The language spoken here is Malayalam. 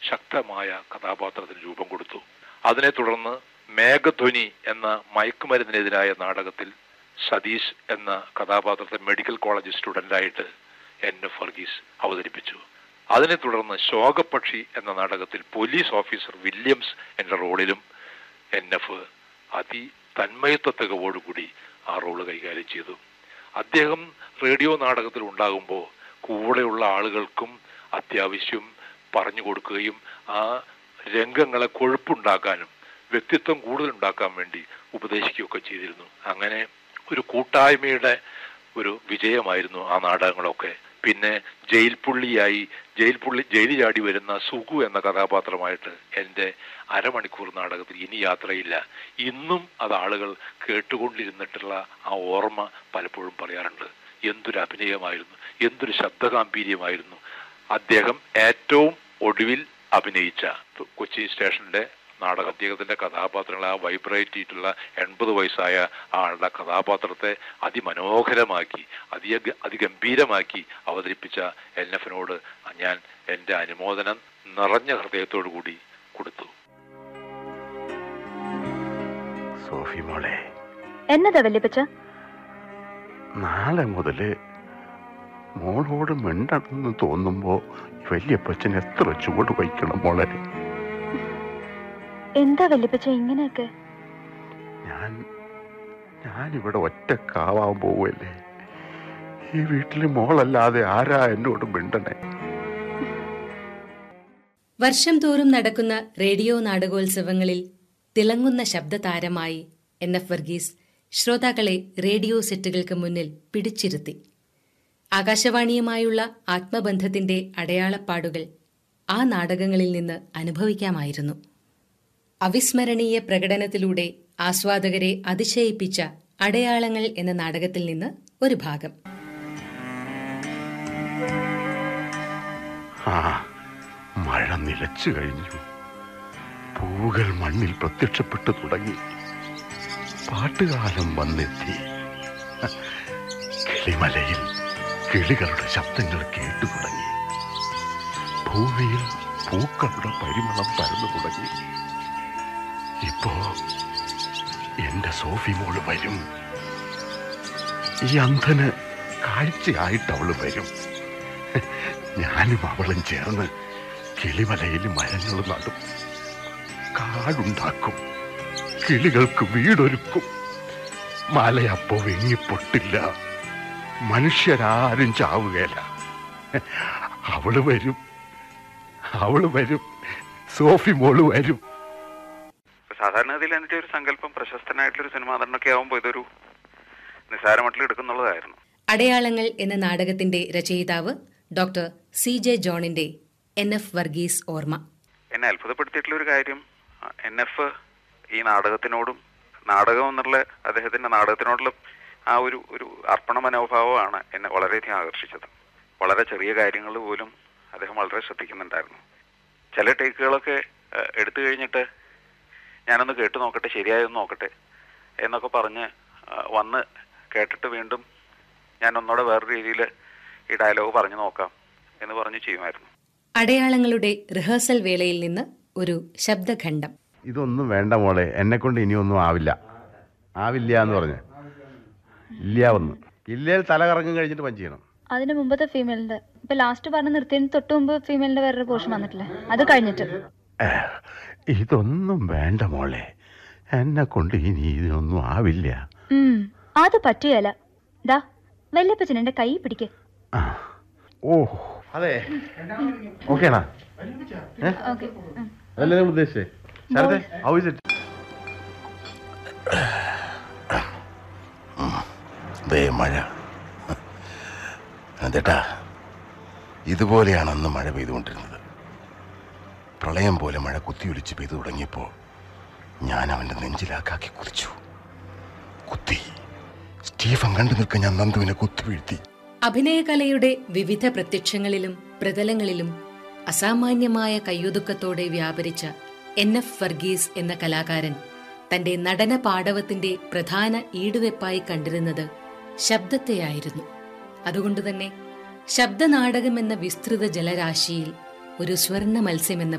ശക്തമായ കഥാപാത്രത്തിന് രൂപം കൊടുത്തു അതിനെ തുടർന്ന് മേഘധ്വനി എന്ന മയക്കുമരുന്നിനെതിരായ നാടകത്തിൽ സതീഷ് എന്ന കഥാപാത്രത്തെ മെഡിക്കൽ കോളേജ് സ്റ്റുഡന്റായിട്ട് എൻ എഫ് വർഗീസ് അവതരിപ്പിച്ചു അതിനെ തുടർന്ന് ശോകപക്ഷി എന്ന നാടകത്തിൽ പോലീസ് ഓഫീസർ വില്യംസ് എന്ന റോളിലും എൻ എഫ് അതി തന്മയത്വ തികവോടുകൂടി ആ റോള് കൈകാര്യം ചെയ്തു അദ്ദേഹം റേഡിയോ നാടകത്തിൽ ഉണ്ടാകുമ്പോൾ കൂടെയുള്ള ആളുകൾക്കും അത്യാവശ്യം പറഞ്ഞു കൊടുക്കുകയും ആ രംഗങ്ങളെ കൊഴുപ്പുണ്ടാക്കാനും വ്യക്തിത്വം കൂടുതൽ ഉണ്ടാക്കാൻ വേണ്ടി ഉപദേശിക്കുകയൊക്കെ ചെയ്തിരുന്നു അങ്ങനെ ഒരു കൂട്ടായ്മയുടെ ഒരു വിജയമായിരുന്നു ആ നാടകങ്ങളൊക്കെ പിന്നെ ജയിൽ പുള്ളിയായി ജയിൽ പുള്ളി ജയിലിൽ ചാടി വരുന്ന സുഗു എന്ന കഥാപാത്രമായിട്ട് എൻ്റെ അരമണിക്കൂർ നാടകത്തിൽ ഇനി യാത്രയില്ല ഇന്നും അത് ആളുകൾ കേട്ടുകൊണ്ടിരുന്നിട്ടുള്ള ആ ഓർമ്മ പലപ്പോഴും പറയാറുണ്ട് എന്തൊരു അഭിനയമായിരുന്നു എന്തൊരു ശബ്ദഗാംഭീര്യമായിരുന്നു അദ്ദേഹം ഏറ്റവും ഒടുവിൽ അഭിനയിച്ച കൊച്ചി സ്റ്റേഷന്റെ നാടക അദ്ദേഹത്തിന്റെ കഥാപാത്രങ്ങൾ ആ വൈബ്രേറ്റ് ചെയ്തിട്ടുള്ള എൺപത് വയസ്സായ ആളുടെ കഥാപാത്രത്തെ അതിമനോഹരമാക്കി അതി അതിഗംഭീരമാക്കി അവതരിപ്പിച്ച എൻ എഫിനോട് ഞാൻ എൻ്റെ അനുമോദനം നിറഞ്ഞ ഹൃദയത്തോടു കൂടി കൊടുത്തു സോഫി മോളെ എന്നതാ വല്യപ്പച്ച നാളെ മുതല് മോളോട് മിണ്ടണമെന്ന് തോന്നുമ്പോ വല്യപ്പച്ചൻ എത്ര ചുവട് വയ്ക്കണം മോളെ എന്താ വല്യപ്പച്ച ഇങ്ങനെയൊക്കെ ഞാൻ ഞാനിവിടെ ഒറ്റക്കാവാൻ പോവല്ലേ ഈ വീട്ടില് മോളല്ലാതെ ആരാ എന്നോട് മിണ്ടണേ വർഷം തോറും നടക്കുന്ന റേഡിയോ നാടകോത്സവങ്ങളിൽ തിളങ്ങുന്ന ശബ്ദതാരമായി എൻ എഫ് വർഗീസ് ശ്രോതാക്കളെ റേഡിയോ സെറ്റുകൾക്ക് മുന്നിൽ പിടിച്ചിരുത്തി ആകാശവാണിയുമായുള്ള ആത്മബന്ധത്തിന്റെ അടയാളപ്പാടുകൾ ആ നാടകങ്ങളിൽ നിന്ന് അനുഭവിക്കാമായിരുന്നു അവിസ്മരണീയ പ്രകടനത്തിലൂടെ ആസ്വാദകരെ അതിശയിപ്പിച്ച അടയാളങ്ങൾ എന്ന നാടകത്തിൽ നിന്ന് ഒരു ഭാഗം ആ മഴ നിലച്ചു കഴിഞ്ഞു പൂകൾ മണ്ണിൽ പ്രത്യക്ഷപ്പെട്ടു തുടങ്ങി പാട്ടുകാലം വന്നെത്തി കിളിമലയിൽ കിളികളുടെ ശബ്ദങ്ങൾ കേട്ടു തുടങ്ങി ഭൂമിയിൽ പൂക്കളുടെ പരിമളം പരന്നു തുടങ്ങി ഇപ്പോ എന്റെ സോഫി മോള് വരും ഈ അന്ധന് കാഴ്ചയായിട്ട് അവള് വരും ഞാനും അവളും ചേർന്ന് കിളിമലയിൽ മരങ്ങൾ നടും കാടുണ്ടാക്കും കിളികൾക്ക് വീടൊരുക്കും മലയപ്പോ വെങ്ങിപ്പൊട്ടില്ല മനുഷ്യരാരും ചാവുകയില്ല അവള് വരും അവള് വരും സോഫി മോള് വരും സാധാരണഗതിയിൽ എൻ്റെ ഒരു സങ്കല്പം പ്രശസ്തനായിട്ടുള്ളൊരു സിനിമാ നടനൊക്കെ ആവുമ്പോൾ ഇതൊരു നിസ്സാരമട്ടിൽ എടുക്കുന്നുള്ളതായിരുന്നു അടയാളങ്ങൾ എന്ന നാടകത്തിന്റെ രചയിതാവ് ഡോക്ടർ സി ജെ ജോണിന്റെ എൻ എഫ് വർഗീസ് ഓർമ്മ എന്നെ അത്ഭുതപ്പെടുത്തിയിട്ടുള്ള ഒരു കാര്യം എൻ എഫ് ഈ നാടകത്തിനോടും നാടകം എന്നുള്ള അദ്ദേഹത്തിന്റെ നാടകത്തിനോടുള്ള ആ ഒരു ഒരു അർപ്പണ മനോഭാവമാണ് എന്നെ വളരെയധികം ആകർഷിച്ചത് വളരെ ചെറിയ കാര്യങ്ങൾ പോലും അദ്ദേഹം വളരെ ശ്രദ്ധിക്കുന്നുണ്ടായിരുന്നു ചില ടേക്കുകളൊക്കെ ഏഹ്, എടുത്തു കഴിഞ്ഞിട്ട് ഞാനൊന്ന് കേട്ടു നോക്കട്ടെ ശരിയായൊന്ന് നോക്കട്ടെ എന്നൊക്കെ പറഞ്ഞ് ആ, വന്ന് കേട്ടിട്ട് വീണ്ടും ഞാൻ ഒന്നുകൂടെ വേറെ രീതിയിൽ ഈ ഡയലോഗ് പറഞ്ഞു നോക്കാം എന്ന് പറഞ്ഞ് ചെയ്യുമായിരുന്നു അടയാളങ്ങളുടെ റിഹേഴ്സൽ വേളയിൽ നിന്ന് ഒരു ശബ്ദഖണ്ഡം ഇതൊന്നും വേണ്ട മോളെ എന്നെ കൊണ്ട് ഇനിയൊന്നും ആവില്ല ആവില്ല എന്ന് പറഞ്ഞു ഇല്ല വന്ന് ഇല്ലയിൽ തല കറങ്ങും കഴിഞ്ഞിട്ട് പഞ്ച് ചെയ്യണം അതിന് മുമ്പത്തെ ഫീമെയിലിന്റെ ഇപ്പൊ ലാസ്റ്റ് പറഞ്ഞ നിർത്തിയതിന് തൊട്ട് മുമ്പ് ഫീമെയിലിന്റെ വേറൊരു പോർഷൻ വന്നിട്ടില്ലേ അത് കഴിഞ്ഞിട്ട് ഏ, ഇതൊന്നും വേണ്ട മോളെ എന്നെ കൊണ്ട് ഇനി ഇതിനൊന്നും ആവില്ല ഉം അത് പറ്റുകയല്ല ദാ വല്യപ്പച്ചൻ എന്റെ കൈ പിടിക്ക് ആ. ഓ അതെ ഓക്കേണാ ഓക്കെ അതല്ലേ നിങ്ങൾ ഉദ്ദേശിച്ചേ ശരത്തെ ഹൗ ഇസ് ഇറ്റ് ദേ മഴ അതേട്ടാ ഇതുപോലെയാണ് അന്ന് മഴ പെയ്തുകൊണ്ടിരുന്നത് പ്രളയം പോലെ മഴ കുത്തിയൊലിച്ച് പെയ്തു തുടങ്ങിയപ്പോൾ ഞാൻ അവൻ്റെ നെഞ്ചിലാക്കാക്കി കുതിച്ചു കുത്തി സ്റ്റീഫൻ കണ്ടു നിൽക്കാൻ ഞാൻ നന്ദുവിനെ കുത്തി വീഴ്ത്തി അഭിനയകലയുടെ വിവിധ പ്രത്യക്ഷങ്ങളിലും പ്രതലങ്ങളിലും അസാമാന്യമായ കയ്യൊതുക്കത്തോടെ വ്യാപരിച്ച എൻ എഫ് വർഗീസ് എന്ന കലാകാരൻ തന്റെ നടന പാടവത്തിന്റെ പ്രധാന ഈടുവെപ്പായി കണ്ടിരുന്നത് ശബ്ദത്തെയായിരുന്നു അതുകൊണ്ടുതന്നെ ശബ്ദനാടകം എന്ന വിസ്തൃത ജലരാശിയിൽ ഒരു സ്വർണ്ണ മത്സ്യമെന്ന